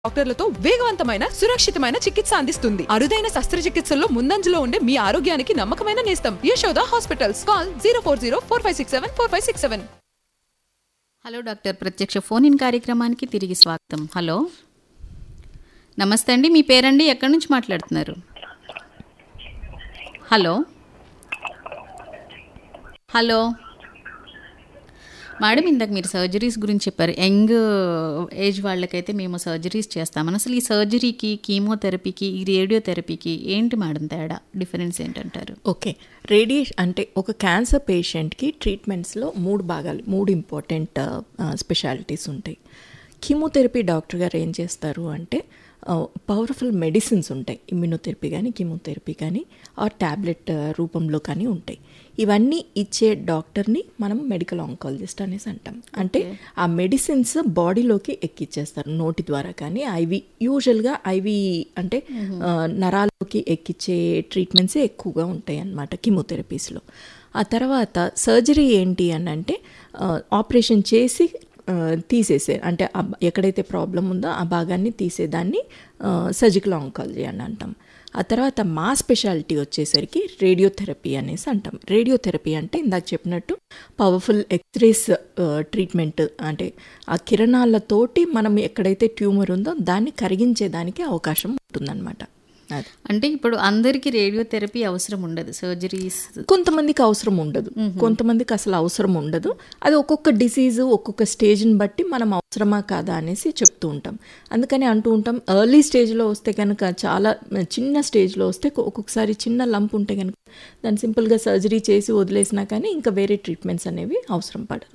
డాక్టర్లతో వేగవంతమైన సురక్షితమైన చికిత్స అందిస్తుంది అరుదైన శస్త్రచికిత్సల్లో ముందంజలో ఉండే మీ ఆరోగ్యానికి నమ్మకమైన నేస్తం Yashoda hospitals call zero four zero four five six seven four five six seven hello doctor ప్రత్యక్ష ఫోన్ ఇన్ కార్యక్రమానికి తిరిగి స్వాగతం హలో నమస్తే అండి మీ పేరండి ఎక్కడి నుంచి మాట్లాడుతున్నారు హలో హలో మేడం ఇందాక మీరు సర్జరీస్ గురించి చెప్పారు యంగ్ ఏజ్ వాళ్ళకైతే మేము సర్జరీస్ చేస్తామని అసలు ఈ సర్జరీకి కీమోథెరపీకి ఈ రేడియోథెరపీకి ఏంటి మేడం తేడా డిఫరెన్స్ ఏంటంటారు ఓకే రేడియేషన్ అంటే ఒక క్యాన్సర్ పేషెంట్కి ట్రీట్మెంట్స్లో మూడు భాగాలు మూడు ఇంపార్టెంట్ స్పెషాలిటీస్ ఉంటాయి కీమోథెరపీ డాక్టర్ గారు ఏం చేస్తారు అంటే పవర్ఫుల్ మెడిసిన్స్ ఉంటాయి ఇమ్యూనోథెరపీ కానీ కీమోథెరపీ కానీ ఆ ట్యాబ్లెట్ రూపంలో కానీ ఉంటాయి ఇవన్నీ ఇచ్చే డాక్టర్ని మనం మెడికల్ ఆంకాలజిస్ట్ అనేసి అంటాం అంటే ఆ మెడిసిన్స్ బాడీలోకి ఎక్కిచ్చేస్తారు నోటి ద్వారా కానీ ఐవి యూజువల్గా ఐవి అంటే ఆ, నరాల్లోకి ఎక్కిచ్చే ట్రీట్మెంట్సే ఎక్కువగా ఉంటాయి అన్నమాట కీమోథెరపీస్లో ఆ తర్వాత సర్జరీ ఏంటి అని అంటే ఆ, ఆపరేషన్ చేసి ఆ, తీసేసే అంటే ఆ బ- ఎక్కడైతే ప్రాబ్లం ఉందో ఆ భాగాన్ని తీసేదాన్ని సర్జికల్ ఆంకాలజీ అని అంటాం ఆ తర్వాత మా స్పెషాలిటీ వచ్చేసరికి రేడియోథెరపీ అనేసి అంటాం రేడియోథెరపీ అంటే ఇందాక చెప్పినట్టు పవర్ఫుల్ ఎక్స్రేస్ ట్రీట్మెంట్ అంటే ఆ కిరణాలతోటి మనం ఎక్కడైతే ట్యూమర్ ఉందో దాన్ని కరిగించేదానికి అవకాశం ఉంటుందన్నమాట అది అంటే ఇప్పుడు అందరికీ రేడియోథెరపీ అవసరం ఉండదు సర్జరీస్ కొంతమందికి అవసరం ఉండదు కొంతమందికి అసలు అవసరం ఉండదు అది ఒక్కొక్క డిసీజ్ ఒక్కొక్క స్టేజ్ని బట్టి మనం అవసరమా కాదా అనేసి చెప్తూ ఉంటాం అందుకని అంటూ ఉంటాం ఎర్లీ స్టేజ్లో వస్తే కనుక చాలా చిన్న స్టేజ్లో వస్తే ఒక్కొక్కసారి చిన్న లంప్ ఉంటే కనుక దాన్ని సింపుల్గా సర్జరీ చేసి వదిలేసినా కానీ ఇంకా వేరే ట్రీట్మెంట్స్ అనేవి అవసరం పడదు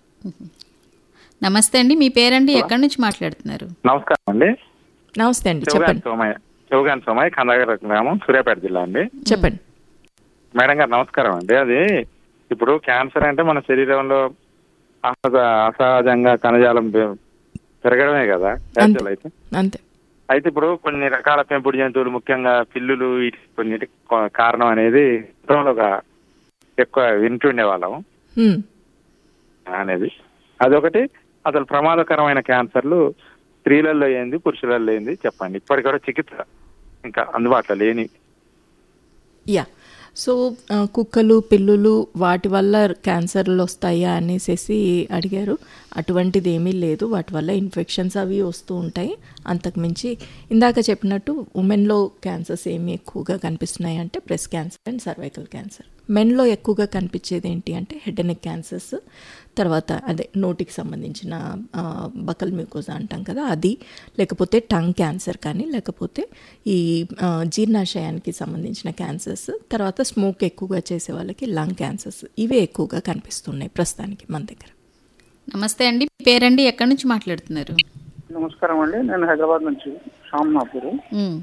నమస్తే అండి మీ పేరండి ఎక్కడి నుంచి మాట్లాడుతున్నారు నమస్కారం అండి నమస్తే అండి చౌగాన్ చెప్పండి సోమయ్య చౌగాన్ సోమయ్య కందాగర గ్రామం సూర్యాపేట జిల్లా అండి చెప్పండి మేడం గారు నమస్కారం అండి అది ఇప్పుడు క్యాన్సర్ అంటే మన శరీరంలో అసహ అసహజంగా కణజాలం పె- పెరగడమే కదా యాక్చువల్ అయితే అంతే అయితే ఇప్పుడు కొన్ని రకాల పెంపుడు జంతువులు ముఖ్యంగా పిల్లులు వీటి కొన్నిటి కా- కారణం అనేది గతంలో ఒక ఎక్కువ వింటుండే వాళ్ళం హ్మ్. అనేది అదొకటి అసలు ప్రమాదకరమైన క్యాన్సర్లు స్త్రీలలో ఏంది పురుషులలో ఏంది చెప్పండి ఇప్పటికి కూడా చికిత్స ఇంకా అందుబాటులో లేని యా సో ఆ, కుక్కలు పిల్లులు వాటి వల్ల క్యాన్సర్లు వస్తాయా అనేసి అడిగారు అటువంటిది ఏమీ లేదు వాటి వల్ల ఇన్ఫెక్షన్స్ అవి వస్తూ ఉంటాయి అంతకుమించి ఇందాక చెప్పినట్టు ఉమెన్లో క్యాన్సర్స్ ఏమి ఎక్కువగా కనిపిస్తున్నాయి అంటే breast cancer and cervical cancer మెన్లో ఎక్కువగా కనిపించేది ఏంటి అంటే హెడ్ అండ్ నెక్ క్యాన్సర్స్ తర్వాత అదే నోటికి సంబంధించిన ఆ, బకల్ మ్యూకోజా అంటాం కదా అది లేకపోతే టంగ్ క్యాన్సర్ కానీ లేకపోతే ఈ ఆ, జీర్ణాశయానికి సంబంధించిన క్యాన్సర్స్ తర్వాత స్మోక్ ఎక్కువగా చేసే వాళ్ళకి లంగ్ క్యాన్సర్స్ ఇవే ఎక్కువగా కనిపిస్తున్నాయి ప్రస్తుతానికి మన దగ్గర నమస్తే అండి మీ పేరండి ఎక్కడి నుంచి మాట్లాడుతున్నారు నమస్కారం అండి నేను హైదరాబాద్ నుంచి శ్యామ్ నా పేరు ఉమ్.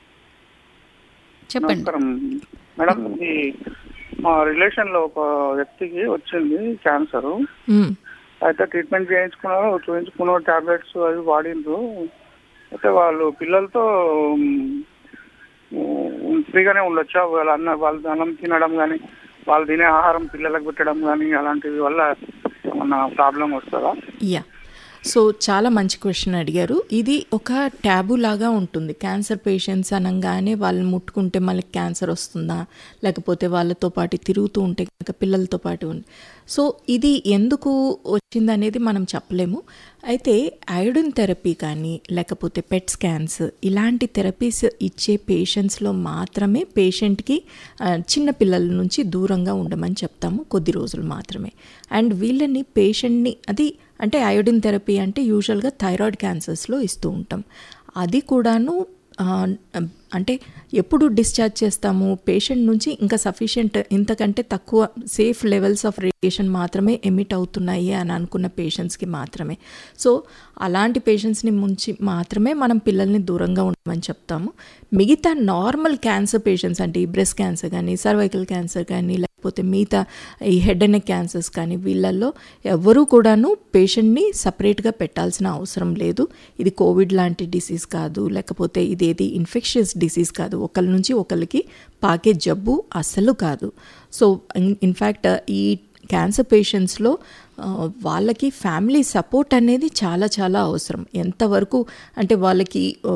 చెప్పండి నమస్కారం మేడం ఈ మా రిలేషన్ లో ఒక వ్యక్తికి వచ్చింది క్యాన్సర్ మ్మ్. అయితే ట్రీట్మెంట్ చేయించుకున్నారు చూపించుకున్నారు టాబ్లెట్స్ అవి వాడిండ్రు అయితే వాళ్ళు పిల్లలతో ఉమ్, ఫ్రీగానే ఉండొచ్చా వాళ్ళ అన్న వాళ్ళు అన్నం తినడం కానీ వాళ్ళు తినే ఆహారం పిల్లలకు పెట్టడం కానీ అలాంటివి వల్ల ఏమన్నా ప్రాబ్లం వస్తుందా యా సో చాలా మంచి క్వశ్చన్ అడిగారు ఇది ఒక ట్యాబు లాగా ఉంటుంది క్యాన్సర్ పేషెంట్స్ అనగానే వాళ్ళని ముట్టుకుంటే మళ్ళీ క్యాన్సర్ వస్తుందా లేకపోతే వాళ్ళతో పాటు తిరుగుతూ ఉంటే కనుక పిల్లలతో పాటు ఉంది సో ఇది ఎందుకు వచ్చిందనేది మనం చెప్పలేము అయితే అయోడిన్ థెరపీ కానీ లేకపోతే పెట్ స్కాన్స్ ఇలాంటి థెరపీస్ ఇచ్చే పేషెంట్స్లో మాత్రమే పేషెంట్కి చిన్న పిల్లల నుంచి దూరంగా ఉండమని చెప్తాము కొద్ది రోజులు మాత్రమే అండ్ వీళ్ళని పేషెంట్ని అది అంటే అయోడిన్ థెరపీ అంటే యూజువల్గా థైరాయిడ్ క్యాన్సర్స్లో ఇస్తూ ఉంటాం అది కూడాను ఆ, అంటే ఎప్పుడు డిశ్చార్జ్ చేస్తాము పేషెంట్ నుంచి ఇంకా సఫిషియంట్ ఇంతకంటే తక్కువ సేఫ్ లెవెల్స్ ఆఫ్ రేడియేషన్ మాత్రమే ఎమిట్ అవుతున్నాయి అని అనుకున్న పేషెంట్స్కి మాత్రమే సో అలాంటి పేషెంట్స్ని ముంచి మాత్రమే మనం పిల్లల్ని దూరంగా ఉండమని చెప్తాము మిగతా నార్మల్ క్యాన్సర్ పేషెంట్స్ అంటే ఈ బ్రెస్ట్ క్యాన్సర్ కానీ సర్వైకల్ క్యాన్సర్ కానీ లేకపోతే మిగతా ఈ హెడ్ అండ్ నెక్ క్యాన్సర్స్ కానీ వీళ్ళల్లో ఎవరూ కూడాను పేషెంట్ని సపరేట్గా పెట్టాల్సిన అవసరం లేదు ఇది కోవిడ్ లాంటి డిసీజ్ కాదు లేకపోతే ఇదేది ఇన్ఫెక్షియస్ డిసీజ్ కాదు ఒకరి నుంచి ఒకరికి పాకే జబ్బు అస్సలు కాదు సో ఇన్ఫ్యాక్ట్ ఈ క్యాన్సర్ పేషెంట్స్లో వాళ్ళకి ఫ్యామిలీ సపోర్ట్ అనేది చాలా చాలా అవసరం ఎంతవరకు అంటే వాళ్ళకి